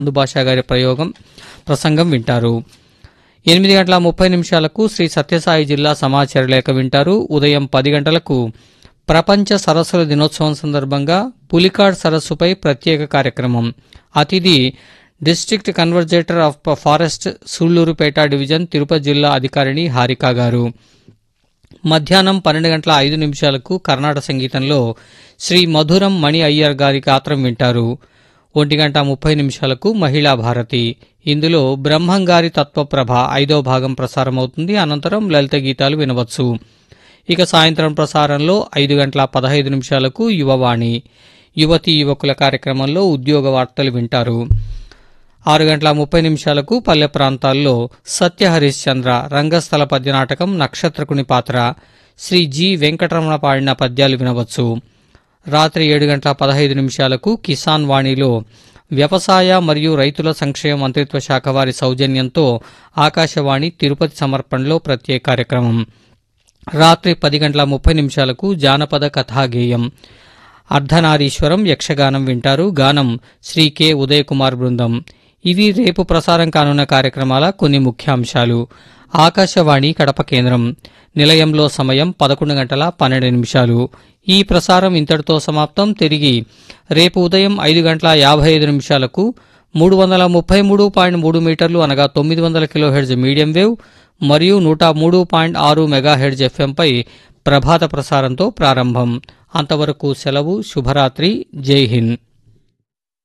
భాషా గారి ప్రయోగం ప్రసంగం వింటారు ఎనిమిది గంటల ముప్పై నిమిషాలకు శ్రీ సత్యసాయి జిల్లా సమాచార లేఖ వింటారు ఉదయం పది గంటలకు ప్రపంచ సరస్సుల దినోత్సవం సందర్భంగా పులికాడ్ సరస్సుపై ప్రత్యేక కార్యక్రమం అతిథి district conservator of forest Sullurpeta division Tirupati జిల్లా అధికారిణి హారిక గారు మధ్యాహ్నం పన్నెండు గంటల ఐదు నిమిషాలకు కర్ణాటక సంగీతంలో శ్రీ మధురం మణి అయ్యర్ గారి గాత్రం వింటారు ఒంటి గంట ముప్పై నిమిషాలకు మహిళా భారతి ఇందులో బ్రహ్మంగారి తత్వప్రభ ఐదో భాగం ప్రసారమవుతుంది అనంతరం లలిత గీతాలు వినవచ్చు ఇక సాయంత్రం ప్రసారంలో ఐదు గంటల పదహైదు నిమిషాలకు యువవాణి యువతి యువకుల కార్యక్రమంలో ఉద్యోగ వార్తలు వింటారు ఆరు గంటల ముప్పై నిమిషాలకు పల్లె ప్రాంతాల్లో సత్య హరిశ్చంద్ర రంగస్థల పద్య నాటకం నక్షత్రకుని పాత్ర శ్రీ జి వెంకటరమణ పాడిన పద్యాలు వినవచ్చు రాత్రి ఏడు గంటల పదహైదు నిమిషాలకు కిసాన్ వాణిలో వ్యవసాయ మరియు రైతుల సంక్షేమ మంత్రిత్వ శాఖ వారి సౌజన్యంతో ఆకాశవాణి తిరుపతి సమర్పణలో ప్రత్యేక కార్యక్రమం రాత్రి పది గంటల ముప్పై నిమిషాలకు జానపద కథాగేయం అర్ధనారీశ్వరం యక్షగానం వింటారు గానం శ్రీ కె ఉదయ్ కుమార్ బృందం ఇవి రేపు ప్రసారం కానున్న కార్యక్రమాల కొన్ని ముఖ్యాంశాలు ఆకాశవాణి కడప కేంద్రం నిలయంలో సమయం పదకొండు గంటల పన్నెండు నిమిషాలు ఈ ప్రసారం ఇంతటితో సమాప్తం తిరిగి రేపు ఉదయం ఐదు గంటల యాభై ఐదు నిమిషాలకు మూడు వందల ముప్పై మూడు పాయింట్ మూడు మీటర్లు అనగా తొమ్మిది వందల కిలోహెడ్జ్ మీడియం వేవ్ మరియు నూట మూడు పాయింట్ ఆరు మెగాహెడ్జ్ ఎఫ్ఎంపై ప్రభాత ప్రసారంతో ప్రారంభం అంతవరకు సెలవు శుభరాత్రి జై హింద్